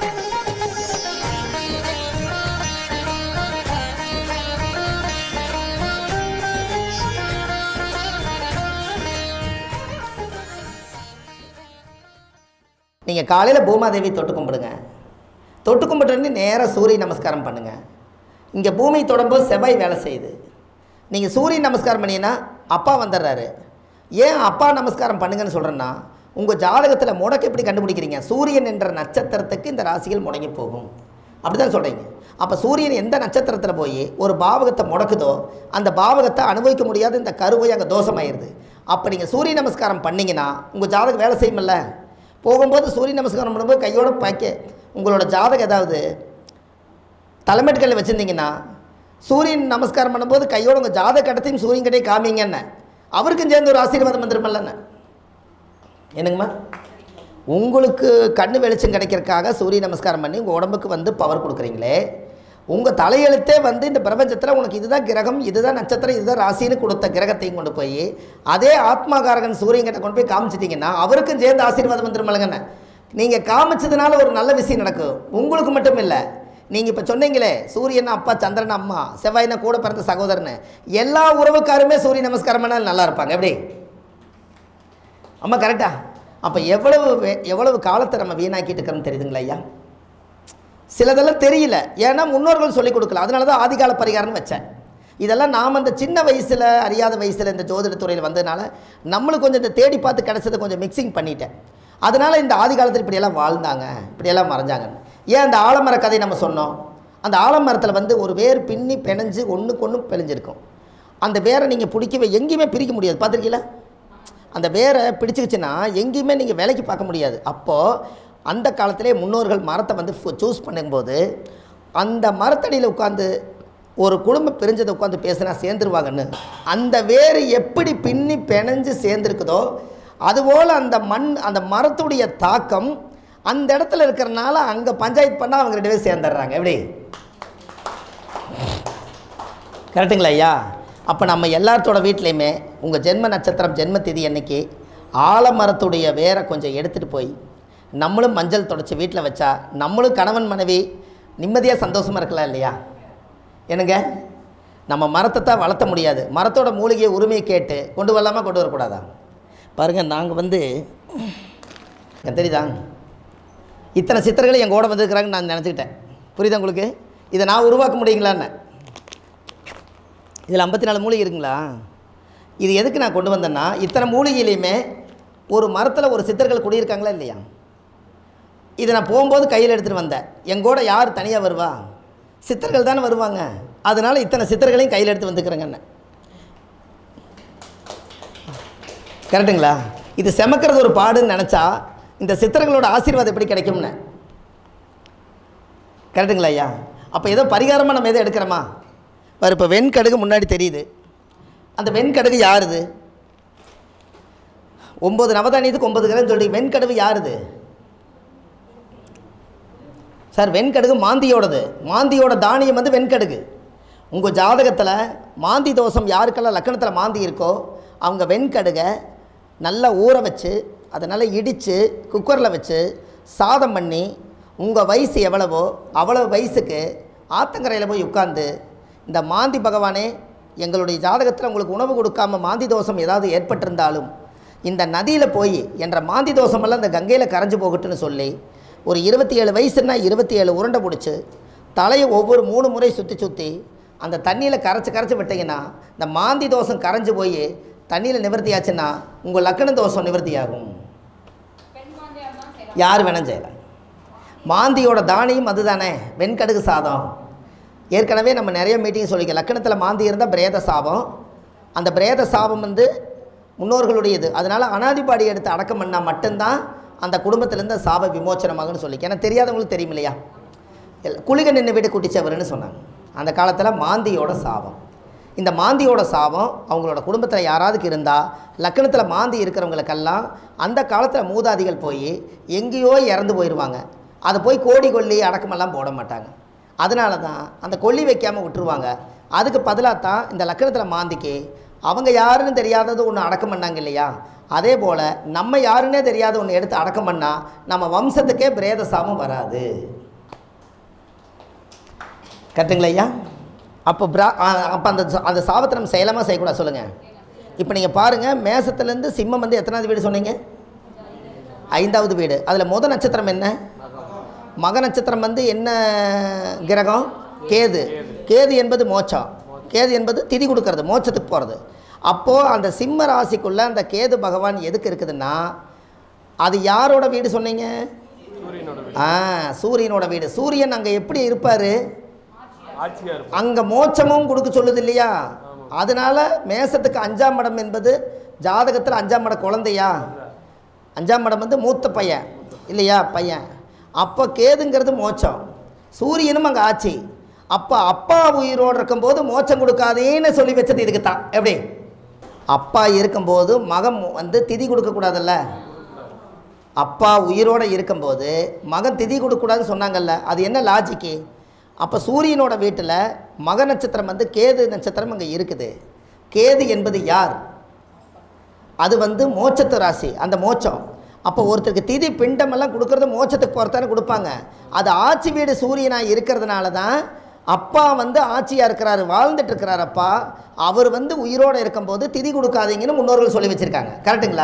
நீங்கள் காலையில் பூமாதேவி தொட்டு கும்பிடுங்க தொட்டு கும்பிட்டு நேராக சூரிய நமஸ்காரம் பண்ணுங்கள் இங்கே பூமி தொடும்போது செவ்வாய் வேலை செய்யுது நீங்கள் சூரிய நமஸ்காரம் பண்ணீங்கன்னா அப்பா வந்துடுறாரு ஏன் அப்பா நமஸ்காரம் பண்ணுங்கன்னு சொல்கிறேன்னா உங்கள் ஜாதகத்தில் முடக்கு எப்படி கண்டுபிடிக்கிறீங்க சூரியன் என்ற நட்சத்திரத்துக்கு இந்த ராசிகள் முடங்கி போகும் அப்படி தான் சொல்கிறீங்க அப்போ சூரியன் எந்த நட்சத்திரத்தில் போய் ஒரு பாவகத்தை முடக்குதோ அந்த பாவகத்தை அனுபவிக்க முடியாத இந்த கருவை அங்கே தோஷமாயிருது அப்போ நீங்கள் சூரிய நமஸ்காரம் பண்ணீங்கன்னா உங்கள் ஜாதகம் வேலை செய்யுமில்ல போகும்போது சூரிய நமஸ்காரம் பண்ணும்போது கையோட பாய்க்க உங்களோட ஜாதகம் ஏதாவது தலைமைட்டுகளில் வச்சுருந்தீங்கன்னா சூரியன் நமஸ்காரம் பண்ணும்போது கையோட உங்கள் ஜாதக கடத்தையும் சூரியன் கிட்டே காமிங்கன்னு அவருக்கும் சேர்ந்து ஒரு ஆசீர்வாதம் வந்துருமல்லன்னு என்னங்கம்மா உங்களுக்கு கண்ணு வெளிச்சம் கிடைக்கிறதுக்காக சூரிய நமஸ்காரம் பண்ணி உங்கள் உடம்புக்கு வந்து பவர் கொடுக்குறீங்களே உங்கள் தலையெழுத்தே வந்து இந்த பிரபஞ்சத்தில் உனக்கு இதுதான் கிரகம் இதுதான் நட்சத்திரம் இதுதான் ராசின்னு கொடுத்த கிரகத்தையும் கொண்டு போய் அதே ஆத்மாகாரகன் சூரியன் கிட்ட கொண்டு போய் காமிச்சிட்டிங்கன்னா அவருக்கும் சேர்ந்து ஆசீர்வாதம் வந்துருமல்லங்கண்ணே நீங்கள் காமிச்சதுனால ஒரு நல்ல விஷயம் நடக்கும் உங்களுக்கு மட்டும் இல்லை நீங்கள் இப்போ சொன்னீங்களே சூரியன் அப்பா சந்திரன் அம்மா செவ்வாயினா கூட பிறந்த சகோதரன் எல்லா உறவுக்காருமே சூரிய நமஸ்காரம் பண்ணால் நல்லா இருப்பாங்க எப்படி அம்மா கரெக்டா அப்போ எவ்வளவு வே- எவ்வளவு காலத்தை நம்ம வீணாக்கிட்டு இருக்கிறோம்னு தெரியுதுங்களா ஐயா சிலதெல்லாம் தெரியல ஏன்னா முன்னோர்கள் சொல்லிக் கொடுக்கல அதனால தான் ஆதிகால பரிகாரம்னு வச்சேன் இதெல்லாம் நாம் அந்த சின்ன வயசில் அறியாத வயசில் இந்த ஜோதிட துறையில் வந்ததுனால நம்மளுக்கு கொஞ்சம் இந்த தேடி பார்த்து கிடச்சதை கொஞ்சம் மிக்சிங் பண்ணிட்டேன் அதனால இந்த ஆதி காலத்தில் இப்படியெல்லாம் வாழ்ந்தாங்க இப்படியெல்லாம் மறைஞ்சாங்க ஏன் அந்த ஆலமர கதை நம்ம சொன்னோம் அந்த ஆலமரத்தில் வந்து ஒரு வேர் பின்னி பிணைஞ்சு ஒன்றுக்கு ஒன்று பிழிஞ்சிருக்கும் அந்த வேரை நீங்கள் பிடிக்கவே எங்கேயுமே பிரிக்க முடியாது பார்த்துருக்கீங்களா அந்த வேரை பிடிச்சிக்கிச்சுன்னா எங்கேயுமே நீங்கள் வேலைக்கு பார்க்க முடியாது அப்போது அந்த காலத்திலே முன்னோர்கள் மரத்தை வந்து சூஸ் பண்ணும்போது அந்த மரத்தடியில் உட்காந்து ஒரு குடும்பம் பிரிஞ்சதை உட்காந்து பேசினா சேர்ந்துருவாங்கன்னு அந்த வேர் எப்படி பின்னி பிணைஞ்சு சேர்ந்துருக்குதோ அதுபோல் அந்த மண் அந்த மரத்துடைய தாக்கம் அந்த இடத்துல இருக்கிறனால அங்கே பஞ்சாயத்து பண்ணால் அவங்க ரெண்டு பேரும் சேர்ந்துடுறாங்க எப்படி கரெக்டுங்களா ஐயா அப்போ நம்ம எல்லாத்தோட வீட்லேயுமே உங்கள் ஜென்ம நட்சத்திரம் ஜென்ம திதி அன்னைக்கு ஆலமரத்துடைய வேரை கொஞ்சம் எடுத்துகிட்டு போய் நம்மளும் மஞ்சள் தொடச்சி வீட்டில் வச்சா நம்மளும் கணவன் மனைவி நிம்மதியாக சந்தோஷமாக இருக்கலாம் இல்லையா என்னங்க நம்ம மரத்தை தான் வளர்த்த முடியாது மரத்தோட மூலிகையை உரிமையை கேட்டு கொண்டு வரலாமா கொண்டு வரக்கூடாதா பாருங்கள் நாங்கள் வந்து எனக்கு தெரியுதா இத்தனை சித்தர்கள் எங்கள் கூட வந்திருக்கிறாங்கன்னு நான் நினச்சிக்கிட்டேன் புரியுதா உங்களுக்கு இதை நான் உருவாக்க முடியுங்களான்னு இதில் ஐம்பத்தி நாலு மூலிகை இருக்குங்களா இது எதுக்கு நான் கொண்டு வந்தேன்னா இத்தனை மூலிகையிலையுமே ஒரு மரத்தில் ஒரு சித்தர்கள் குடியிருக்காங்களா இல்லையா இதை நான் போகும்போது கையில் எடுத்துகிட்டு வந்தேன் எங்கூட யார் தனியாக வருவா சித்தர்கள் தானே வருவாங்க அதனால் இத்தனை சித்தர்களையும் கையில் எடுத்து வந்துக்கிறேங்கண்ணே கரெக்டுங்களா இது செமக்கிறது ஒரு பாடுன்னு நினச்சா இந்த சித்தர்களோட ஆசீர்வாதம் எப்படி கிடைக்கும்னு கரெக்டுங்களா ஐயா அப்போ ஏதோ பரிகாரமாக நம்ம எதை எடுக்கிறோமா பாரு இப்போ வெண்கடுகு முன்னாடி தெரியுது அந்த வெண்கடுகு யாருது ஒம்பது நவதானியத்துக்கு ஒன்பது கிராம் சொல்லிட்டு வெண்கடுகு யாருது சார் வெண்கடுகு மாந்தியோடது மாந்தியோட தானியம் வந்து வெண்கடுகு உங்கள் ஜாதகத்தில் மாந்தி தோஷம் யாருக்கெல்லாம் லக்கணத்தில் மாந்தி இருக்கோ அவங்க வெண்கடுகை நல்லா ஊற வச்சு அதை நல்லா இடித்து குக்கரில் வச்சு சாதம் பண்ணி உங்கள் வயசு எவ்வளவோ அவ்வளோ வயசுக்கு ஆத்தங்கரையில் போய் உட்காந்து இந்த மாந்தி பகவானே எங்களுடைய ஜாதகத்தில் உங்களுக்கு உணவு கொடுக்காம மாந்தி தோஷம் ஏதாவது ஏற்பட்டிருந்தாலும் இந்த நதியில் போய் என்ற மாந்தி தோஷமெல்லாம் இந்த கங்கையில் கரைஞ்சு போகட்டுன்னு சொல்லி ஒரு இருபத்தி ஏழு வயசுன்னா இருபத்தி ஏழு உருண்டை பிடிச்சி தலையை ஒவ்வொரு மூணு முறை சுற்றி சுற்றி அந்த தண்ணியில் கரைச்சி கரைச்சி விட்டிங்கன்னா இந்த மாந்தி தோஷம் கரைஞ்சு போய் தண்ணியில் நிவர்த்தி ஆச்சுன்னா உங்கள் லக்கண தோஷம் நிவர்த்தி ஆகும் யார் வேணாலும் செய்யலாம் மாந்தியோட தானியம் அதுதானே வெண்கடுகு சாதம் ஏற்கனவே நம்ம நிறைய மீட்டிங் சொல்லிக்க லக்கணத்தில் மாந்தி இருந்தால் பிரேத சாபம் அந்த பிரேத சாபம் வந்து முன்னோர்களுடையது அதனால் அனாதிபாடி எடுத்து அடக்கம் பண்ணால் மட்டும்தான் அந்த குடும்பத்திலேருந்து சாப விமோச்சனமாகும்னு சொல்லிக்க எனக்கு தெரியாதவங்களுக்கு தெரியும் இல்லையா எல்- குளிக நின்று வீடு குட்டிச்சவர்னு சொன்னாங்க அந்த காலத்தில் மாந்தியோட சாபம் இந்த மாந்தியோட சாபம் அவங்களோட குடும்பத்தில் யாராவதுக்கு இருந்தால் லக்கணத்தில் மாந்தி இருக்கிறவங்களுக்கெல்லாம் அந்த காலத்தில் மூதாதிகள் போய் எங்கேயோ இறந்து போயிடுவாங்க அதை போய் கோடி கொல்லி அடக்கமெல்லாம் போட மாட்டாங்க அதனால தான் அந்த கொல்லி வைக்காமல் விட்டுருவாங்க அதுக்கு பதிலாக தான் இந்த லக்கணத்தில் மாந்திக்கு அவங்க யாருன்னு தெரியாதது ஒன்று அடக்கம் பண்ணாங்க இல்லையா அதே போல் நம்ம யாருன்னே தெரியாத ஒன்று எடுத்து அடக்கம் பண்ணால் நம்ம வம்சத்துக்கே பிரேத சாபம் வராது கரெக்டுங்களா ஐயா அப்போ பிரா அப்போ அந்த ச- அந்த சாபத்தை நம்ம செய்யலாமா செய்யக்கூடாது சொல்லுங்கள் இப்போ நீங்கள் பாருங்கள் மேசத்துலேருந்து சிம்மம் வந்து எத்தனாவது வீடு சொன்னீங்க ஐந்தாவது வீடு அதில் முத நட்சத்திரம் என்ன மக நட்சத்திரம் வந்து என்ன கிரகம் கேது கேது என்பது மோட்சம் கேது என்பது திதி கொடுக்கறது மோட்சத்துக்கு போகிறது அப்போது அந்த சிம்ம ராசிக்குள்ளே அந்த கேது பகவான் எதுக்கு இருக்குதுன்னா அது யாரோட வீடு சொன்னீங்க சூரியனோட வீடு ஆ சூரியனோட வீடு சூரியன் அங்கே எப்படி இருப்பார் ஆட்சியா இருப்போம் அங்கே மோட்சமும் கொடுக்க சொல்லுது இல்லையா அதனால மேசத்துக்கு அஞ்சாம் இடம் என்பது ஜாதகத்தில் அஞ்சாம் இடம் குழந்தையா அஞ்சாம் இடம் வந்து மூத்த பையன் இல்லையா பையன் அப்போ கேதுங்கிறது மோட்சம் சூரியனும் அங்கே ஆட்சி அப்போ அப்பா உயிரோடு இருக்கும்போது மோட்சம் கொடுக்காதேன்னு சொல்லி வச்சது இதுக்கு தான் எப்படி அப்பா இருக்கும்போது மகன் வந்து திதி கொடுக்கக்கூடாதுல்ல அப்பா உயிரோடு இருக்கும்போது மகன் திதி கொடுக்கக்கூடாதுன்னு சொன்னாங்கல்ல அது என்ன லாஜிக்கு அப்போ சூரியனோட வீட்டில் மக நட்சத்திரம் வந்து கேது நட்சத்திரம் அங்கே இருக்குது கேது என்பது யார் அது வந்து மோட்சத்து ராசி அந்த மோட்சம் அப்போ ஒருத்தருக்கு திதி பிண்டமெல்லாம் கொடுக்கறது மோட்சத்துக்கு போகிறதானே கொடுப்பாங்க அது ஆட்சி வீடு சூரியனாக இருக்கிறதுனால தான் அப்பா வந்து ஆட்சியாக இருக்கிறாரு வாழ்ந்துட்டு இருக்கிறார் அப்பா அவர் வந்து உயிரோடு இருக்கும்போது திதி கொடுக்காதீங்கன்னு முன்னோர்கள் சொல்லி வச்சுருக்காங்க கரெக்டுங்களா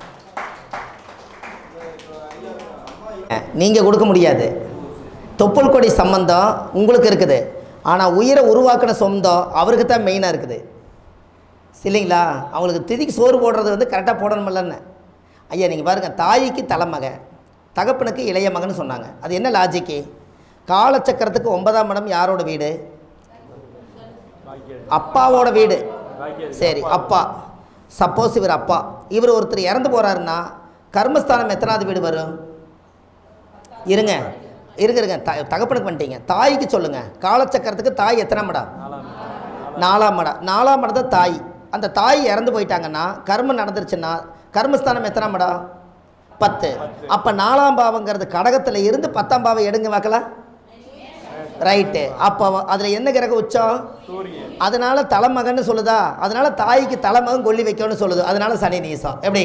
நீங்கள் கொடுக்க முடியாது தொப்புள் கொடி சம்பந்தம் உங்களுக்கு இருக்குது ஆனால் உயிரை உருவாக்கின சொந்தம் அவருக்கு தான் மெயினாக இருக்குது இல்லைங்களா அவங்களுக்கு திதிக்கு சோறு போடுறது வந்து கரெக்டாக போடணுமில்லன்னு ஐயா நீங்கள் பாருங்கள் தாய்க்கு தலைமகன் தகப்பனுக்கு இளைய மகன் சொன்னாங்க அது என்ன லாஜிக்கு காலச்சக்கரத்துக்கு ஒன்பதாம் இடம் யாரோட வீடு பாக்கியம் அப்பாவோட வீடு பாக்கியம் சரி அப்பா சப்போஸ் இவர் அப்பா இவர் ஒருத்தர் இறந்து போகிறாருன்னா கர்மஸ்தானம் எத்தனாவது வீடு வரும் இருங்க இருங்க இருங்க த தகப்பனுக்கு வந்துட்டீங்க தாய்க்கு சொல்லுங்கள் காலச்சக்கரத்துக்கு தாய் எத்தனை மடம் நாலாம் மடம் நாலாம் மடம் தான் தாய் அந்த தாய் இறந்து போயிட்டாங்கன்னா கர்மம் நடந்துருச்சுன்னா கர்மஸ்தானம் எத்தனை மடம் பத்து அப்போ நாலாம் பாவங்கிறது கடகத்தில் இருந்து பத்தாம் பாவம் எடுங்க பார்க்கலாம் ரைட்டு அப்போ அதில் என்ன கிரக உச்சம் சூரியன் அதனால தலைமகன்னு சொல்லுதா அதனால தாய்க்கு தலைமகன் கொல்லி வைக்கணும்னு சொல்லுது அதனால சனி நீசம் எப்படி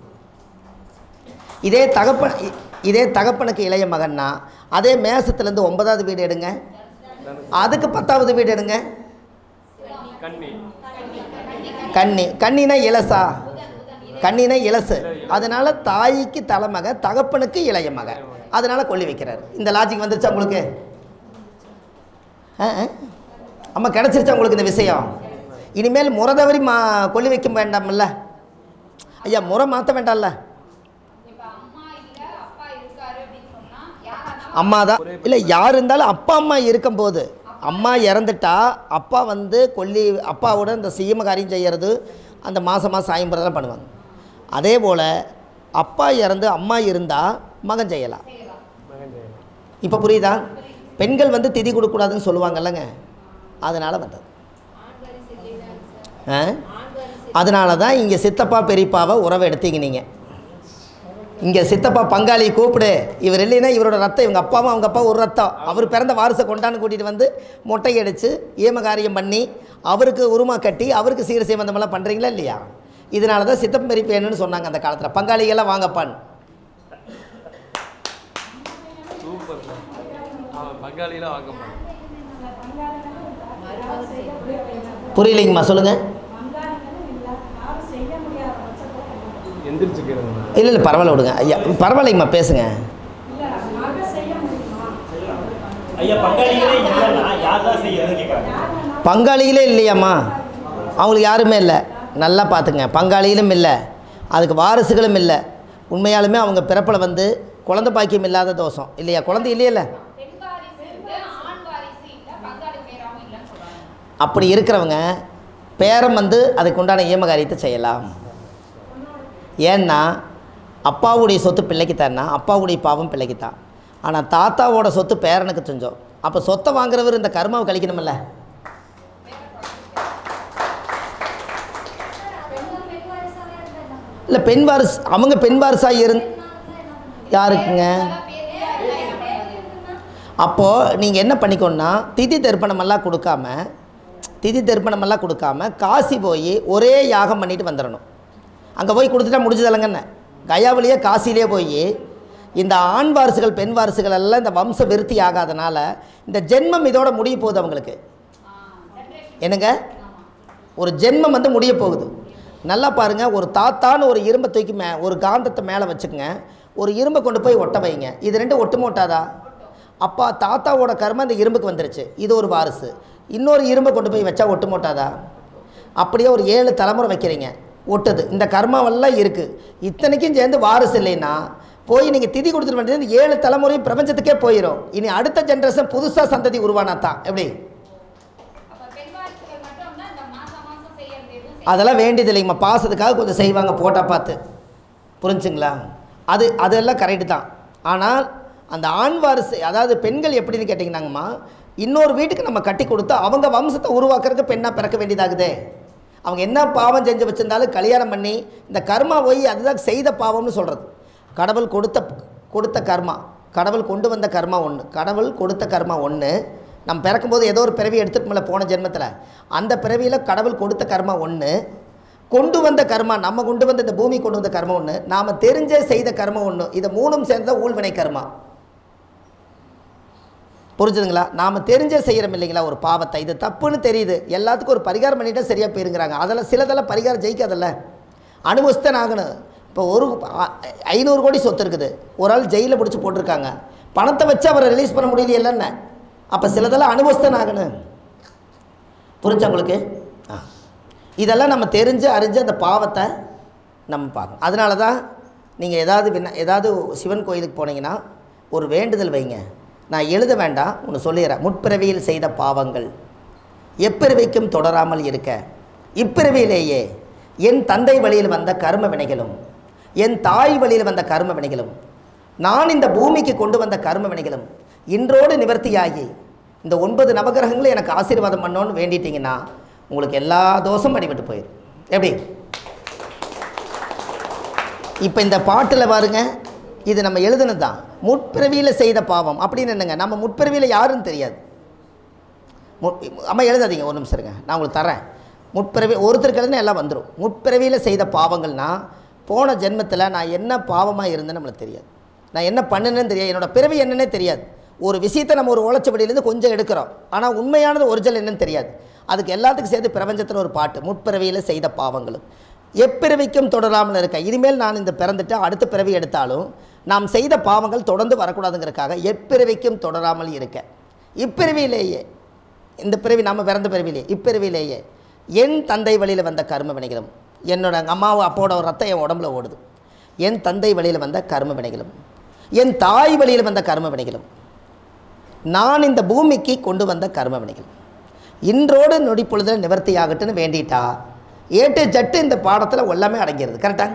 இதே தகப்பன் இ- இதே தகப்பனுக்கு இளைய மகன்னா அதே மேசத்துலேருந்து ஒன்பதாவது வீடு எடுங்க அதுக்கு பத்தாவது வீடு எடுங்க கன்னி கன்னி கன்னினா இலசா கன்னினா இலசு அதனால தாய்க்கு தலைமகன் தகப்பனுக்கு இளைய மகன் அதனால கொல்லி வைக்கிறார் இந்த லாஜிக் வந்துருச்சா உங்களுக்கு ஆ, ஆ. அம்மா கிடச்சிருச்சா உங்களுக்கு இந்த விஷயம் இனிமேல் முறை தவறி மா கொல்லி வைக்க வேண்டாம்ல ஐயா முறை மாற்ற வேண்டாம்ல இப்ப அம்மா இல்ல அப்பா இருக்காரு அப்படின்னு சொன்னா யாரா அம்மா தான் இல்லை யார் இருந்தாலும் அப்பா அம்மா இருக்கும்போது அம்மா இறந்துட்டா அப்பா வந்து கொல்லி அப்பாவோட இந்த சீம காரியம் செய்கிறது அந்த மாதம் மாதம் சாயம்பரம் பண்ணுவாங்க அதே போல் அப்பா இறந்து அம்மா இருந்தால் மகன் செய்யலாம் மகன் ஜெயன் இப்போ புரியுதா பெண்கள் வந்து திதி கொடுக்கக்கூடாதுன்னு சொல்லுவாங்கல்லங்க அதனால் வந்தது ஆ அதனால தான் இங்கே சித்தப்பா பெரியப்பாவை உறவை எடுத்தீங்க நீங்கள் இங்கே சித்தப்பா பங்காளி கூப்பிடு இவர் இல்லைன்னா இவரோட ரத்தம் இவங்க அப்பாவும் அவங்க அப்பா ஒரு ரத்தம் அவர் பிறந்த வாரிசை கொண்டாந்து கூட்டிகிட்டு வந்து மொட்டை அடித்து ஏமகாரியம் பண்ணி அவருக்கு உருமா கட்டி அவருக்கு சீர சீமந்தமெல்லாம் பண்ணுறீங்களா இல்லையா இதனால தான் சித்தப்ப பெரியப்பா என்னன்னு சொன்னாங்க அந்த காலத்தில் பங்காளிகள்லாம் வாங்கப்பான்னு சூப்பர் அவன் பங்காளிலாம் வாங்க மாட்டான் புரியலைங்கம்மா சொல்லுங்கள் எந்திரிச்சுக்கிறது இல்லை இல்லை பரவாயில்ல விடுங்க ஐயா பரவாயில்லைங்கம்மா பேசுங்க ஐயா பங்காளிகளே இல்லைன்னா யார் தான் செய்யறதுன்னு கேட்குறாங்க பங்காளிகளே இல்லையாம்மா அவங்களுக்கு யாருமே இல்லை நல்லா பார்த்துங்க பங்காளிகளும் இல்லை அதுக்கு வாரிசுகளும் இல்லை உண்மையாலுமே அவங்க பிறப்பில் வந்து குழந்தை பாக்கியம் இல்லாத தோஷம் இல்லையா குழந்தை இல்லையில்ல பெண் வாரிசு இருக்கு ஆண் வாரிசு இல்ல பங்காளி பேராவும் இல்லைன்னு சொல்றாங்க அப்படி இருக்கிறவங்க பேரம் வந்து அதுக்கு உண்டான ஈமகாரியத்தை செய்யலாம் ஏன்னா அப்பாவுடைய சொத்து பிள்ளைக்கு தான்னா அப்பாவுடைய பாவம் பிள்ளைக்கு தான் ஆனால் தாத்தாவோட சொத்து பேரனுக்கு செஞ்சோம் அப்போ சொத்தை வாங்குறவர் இந்த கர்மாவை கழிக்கணுமில்ல இல்லை பெண் வாரிசு அவங்க பெண் வாரிசாக இருந் யாருக்குங்க அப்போது நீங்கள் என்ன பண்ணிக்கணும்னா திதி தர்ப்பணமெல்லாம் கொடுக்காம திதி தர்ப்பணமெல்லாம் கொடுக்காம காசி போய் ஒரே யாகம் பண்ணிட்டு வந்துடணும் அங்கே போய் கொடுத்துட்டா முடிஞ்சதில்லைங்கன்னு கயாவிலேயே காசிலேயே போய் இந்த ஆண் வாரிசுகள் பெண் வாரிசுகள் எல்லாம் இந்த வம்ச விருத்தி ஆகாதனால இந்த ஜென்மம் இதோட முடிய போகுது அவங்களுக்கு என்னங்க ஒரு ஜென்மம் வந்து முடிய போகுது நல்லா பாருங்க ஒரு தாத்தான்னு ஒரு இரும்பை தூக்கி மே ஒரு காந்தத்தை மேலே வச்சுக்கோங்க ஒரு இரும்பை கொண்டு போய் ஒட்ட வைங்க இது ரெண்டும் ஒட்டும ஒட்டாதா அப்பா தாத்தாவோட கர்மம் இந்த இரும்புக்கு வந்துருச்சு இது ஒரு வாரிசு இன்னொரு இரும்பை கொண்டு போய் வச்சா ஒட்டும ஒட்டாதா அப்படியே ஒரு ஏழு தலைமுறை வைக்கிறீங்க ஒட்டுது இந்த கர்மாவெல்லாம் இருக்குது இத்தனைக்கும் சேர்ந்து வாரிசு இல்லைன்னா போய் நீங்கள் திதி கொடுத்துட்டு வேண்டியது இந்த ஏழு தலைமுறையும் பிரபஞ்சத்துக்கே போயிடும் இனி அடுத்த ஜென்ரேஷன் புதுசாக சந்ததி உருவானா தான் எப்படி அப்ப பெண் வாரிசுகள் மட்டும் தான் இந்த மாசம் மாசம் செய்யறது எதுவும் செய்ய- அதெல்லாம் வேண்டியது இல்லைங்கம்மா பாசத்துக்காக கொஞ்சம் செய்வாங்க போட்டால் பார்த்து புரிஞ்சுங்களா அது அதெல்லாம் கரெக்டு தான் ஆனால் அந்த ஆண் வாரிசு அதாவது பெண்கள் எப்படின்னு கேட்டிங்கன்னாங்கம்மா இன்னொரு வீட்டுக்கு நம்ம கட்டி கொடுத்து அவங்க வம்சத்தை உருவாக்குறதுக்கு பெண்ணாக பிறக்க வேண்டியதாகுதே அவங்க என்ன பாவம் செஞ்சு வச்சிருந்தாலும் கல்யாணம் பண்ணி இந்த கர்மா போய் அதுதான் செய்த பாவம்னு சொல்கிறது கடவுள் கொடுத்த கொடுத்த கர்மா கடவுள் கொண்டு வந்த கர்மா ஒன்று கடவுள் கொடுத்த கர்மா ஒன்று நம்ம பிறக்கும்போது ஏதோ ஒரு பிறவி எடுத்துட்டு போன ஜென்மத்தில் அந்த பிறவியில் கடவுள் கொடுத்த கர்மா ஒன்று கொண்டு வந்த கர்மா நம்ம கொண்டு வந்த இந்த பூமி கொண்டு வந்த கர்மா ஒன்று நாம் தெரிஞ்சே செய்த கர்மா ஒன்று இதை மூணும் சேர்ந்த ஊழ்வினை கர்மா புரிஞ்சுதுங்களா நாம் தெரிஞ்சே செய்கிறோம் இல்லைங்களா ஒரு பாவத்தை இது தப்புன்னு தெரியுது எல்லாத்துக்கும் ஒரு பரிகாரம் பண்ணிட்டா சரியாக போயிருங்கிறாங்க அதில் சிலதெல்லாம் பரிகாரம் ஜெயிக்காதல்ல அனுபவிச்சுதான் ஆகணும் இப்போ ஒரு அ- ஐநூறு கோடி சொத்து இருக்குது ஒரு ஆள் ஜெயிலில் பிடிச்சி போட்டிருக்காங்க பணத்தை வச்சு அவரை ரிலீஸ் பண்ண முடியலையல்லன்னு அப்போ சிலதெல்லாம் அனுபவிச்சுதான் ஆகணும் புரிஞ்சா உங்களுக்கு ஆ இதெல்லாம் நம்ம தெரிஞ்சு அறிஞ்சு அந்த பாவத்தை நம்ம பார்க்கணும் அதனால தான் நீங்கள் ஏதாவது விண்ண ஏதாவது சிவன் கோயிலுக்கு போனீங்கன்னா ஒரு வேண்டுதல் வைங்க நான் எழுத வேண்டாம் ஒன்று சொல்லிடுறேன் முற்பிறவியில் செய்த பாவங்கள் எப்பிறவிக்கும் தொடராமல் இருக்க இப்பிறவியிலேயே என் தந்தை வழியில் வந்த கர்ம வினைகளும் என் தாய் வழியில் வந்த கர்ம வினைகளும் நான் இந்த பூமிக்கு கொண்டு வந்த கர்ம வினைகளும் இன்றோடு நிவர்த்தியாகி இந்த ஒன்பது நவகிரகங்களும் எனக்கு ஆசீர்வாதம் பண்ணோன்னு வேண்டிட்டீங்கன்னா உங்களுக்கு எல்லா தோஷம் அடிபட்டு போயிடும் எப்படி இப்போ இந்த பாட்டில் பாருங்க இது நம்ம எழுதுனது தான் முற்பிறவியில் செய்த பாவம் அப்படின்னு என்னங்க நம்ம முற்பிறவியில் யாருன்னு தெரியாது முற் அம்மா எழுதாதீங்க ஒரு நிமிஷம் இருங்க நான் உங்களுக்கு தரேன் முற்பிறவி ஒருத்தருக்கு எழுதுனா எல்லாம் வந்துடும் முற்பிறவியில் செய்த பாவங்கள்னா போன ஜென்மத்தில் நான் என்ன பாவமாக இருந்தேன்னு நம்மளுக்கு தெரியாது நான் என்ன பண்ணுனேன்னு தெரியாது என்னோட பிறவி என்னன்னே தெரியாது ஒரு விஷயத்தை நம்ம ஒரு ஓலைச்சுவடியிலேருந்து கொஞ்சம் எடுக்கிறோம் ஆனால் உண்மையானது ஒரிஜினல் என்னன்னு தெரியாது அதுக்கு எல்லாத்துக்கும் சேர்த்து பிரபஞ்சத்தில் ஒரு பாட்டு முற்பிறவியில் செய்த பாவங்களும் எப்பிறவிக்கும் தொடராமல் இருக்க இனிமேல் நான் இந்த பிறந்துட்டு அடுத்த பிறவி எடுத்தாலும் நாம் செய்த பாவங்கள் தொடர்ந்து வரக்கூடாதுங்கிறதுக்காக எப்பிறவிக்கும் தொடராமல் இருக்க இப்பிறவியிலேயே இந்த பிறவி நம்ம பிறந்த பிறவிலே இப்பிறவிலேயே என் தந்தை வழியில் வந்த கர்ம வினைகளும் என்னோட அம்மாவும் அப்போட ரத்தம் என் உடம்புல ஓடுது என் தந்தை வழியில் வந்த கர்ம வினைகளும் என் தாய் வழியில் வந்த கர்ம வினைகளும் நான் இந்த பூமிக்கு கொண்டு வந்த கர்ம வினைகள் இன்றோடு நொடி பொழுதில் நிவர்த்தி ஆகட்டுன்னு வேண்டிட்டா ஏட்டு ஜட்டு இந்த பாடத்தில் எல்லாமே அடங்கிடுது கரெக்டாக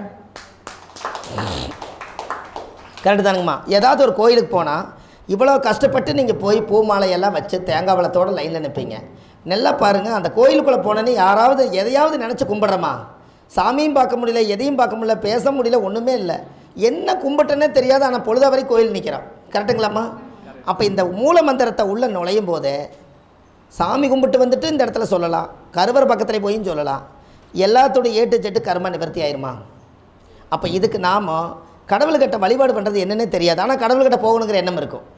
கரெக்டு தானுங்கம்மா ஏதாவது ஒரு கோயிலுக்கு போனால் இவ்வளோ கஷ்டப்பட்டு நீங்கள் போய் பூ மாலையெல்லாம் வச்சு தேங்காய் வளத்தோட லைனில் நிற்பீங்க நல்லா பாருங்கள் அந்த கோயிலுக்குள்ளே போனோன்னே யாராவது எதையாவது நினச்சி கும்பிட்றோமா சாமியும் பார்க்க முடியல எதையும் பார்க்க முடியல பேச முடியல ஒன்றுமே இல்லை என்ன கும்பிட்டனே தெரியாது ஆனால் பொழுத வரை கோயில் நிற்கிறோம் கரெக்டுங்களாம்மா அப்போ இந்த மூல மந்திரத்தை உள்ளே நுழையும் போதே சாமி கும்பிட்டு வந்துட்டு இந்த இடத்துல சொல்லலாம் கருவர் பக்கத்தில் போயும் சொல்லலாம் எல்லாத்தோட ஏட்டு ஜெட்டு கர்ம நிவர்த்தி ஆயிருமா அப்போ இதுக்கு நாம் கடவுள்கிட்ட வழிபாடு பண்ணுறது என்னன்னே தெரியாது ஆனால் கடவுள்கிட்ட போகணுங்கிற எண்ணம் இருக்கும்